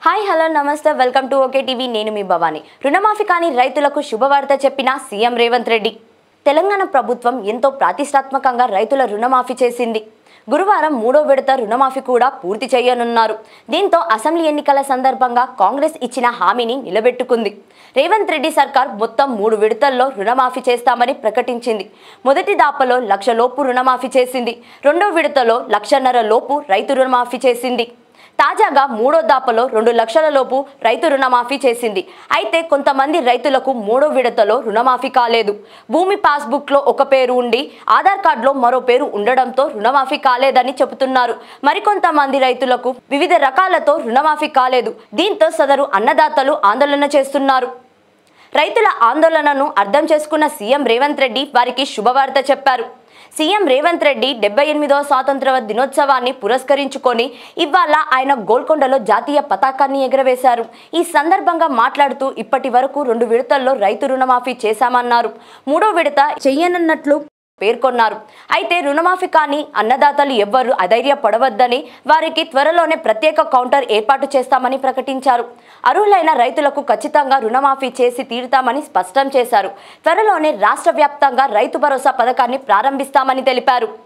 hi hello నమస్తే welcome to okay TV నేను మీ భవాని రుణమాఫీ కాని రైతులకు శుభవార్త చెప్పిన సీఎం రేవంత్ రెడ్డి తెలంగాణ ప్రభుత్వం ఎంతో ప్రతిష్టాత్మకంగా రైతుల రుణమాఫీ చేసింది గురువారం మూడో విడత రుణమాఫీ కూడా పూర్తి చేయనున్నారు దీంతో అసెంబ్లీ ఎన్నికల సందర్భంగా కాంగ్రెస్ ఇచ్చిన హామీని నిలబెట్టుకుంది రేవంత్ రెడ్డి సర్కార్ మొత్తం మూడు విడతల్లో రుణమాఫీ చేస్తామని ప్రకటించింది మొదటి దాపలో లక్ష లోపు రుణమాఫీ చేసింది రెండో విడతలో లక్షన్నర లోపు రైతు రుణమాఫీ చేసింది తాజాగా మూడో దాపలో రెండు లక్షల లోపు రైతు రుణమాఫీ చేసింది అయితే కొంతమంది రైతులకు మూడో విడతలో రుణమాఫీ కాలేదు భూమి పాస్బుక్లో ఒక పేరు ఉండి ఆధార్ కార్డులో మరో పేరు ఉండడంతో రుణమాఫీ కాలేదని చెబుతున్నారు మరికొంతమంది రైతులకు వివిధ రకాలతో రుణమాఫీ కాలేదు దీంతో సదరు అన్నదాతలు ఆందోళన చేస్తున్నారు రైతుల ఆందోళనను అర్థం చేసుకున్న సీఎం రేవంత్ రెడ్డి వారికి శుభవార్త చెప్పారు సీఎం రేవంత్ రెడ్డి డెబ్బై ఎనిమిదవ స్వాతంత్ర దినోత్సవాన్ని పురస్కరించుకొని ఇవాళ ఆయన గోల్కొండలో జాతీయ పతాకాన్ని ఎగరవేశారు ఈ సందర్భంగా మాట్లాడుతూ ఇప్పటి వరకు రెండు విడతల్లో రైతు రుణమాఫీ చేశామన్నారు మూడో విడత చెయ్యనన్నట్లు పేర్కొన్నారు అయితే రుణమాఫీ కాని అన్నదాతలు ఎవ్వరూ అధైర్యపడవద్దని వారికి త్వరలోనే ప్రత్యేక కౌంటర్ ఏర్పాటు చేస్తామని ప్రకటించారు అర్హులైన రైతులకు ఖచ్చితంగా రుణమాఫీ చేసి తీరుతామని స్పష్టం చేశారు త్వరలోనే రాష్ట్ర వ్యాప్తంగా రైతు భరోసా పథకాన్ని ప్రారంభిస్తామని తెలిపారు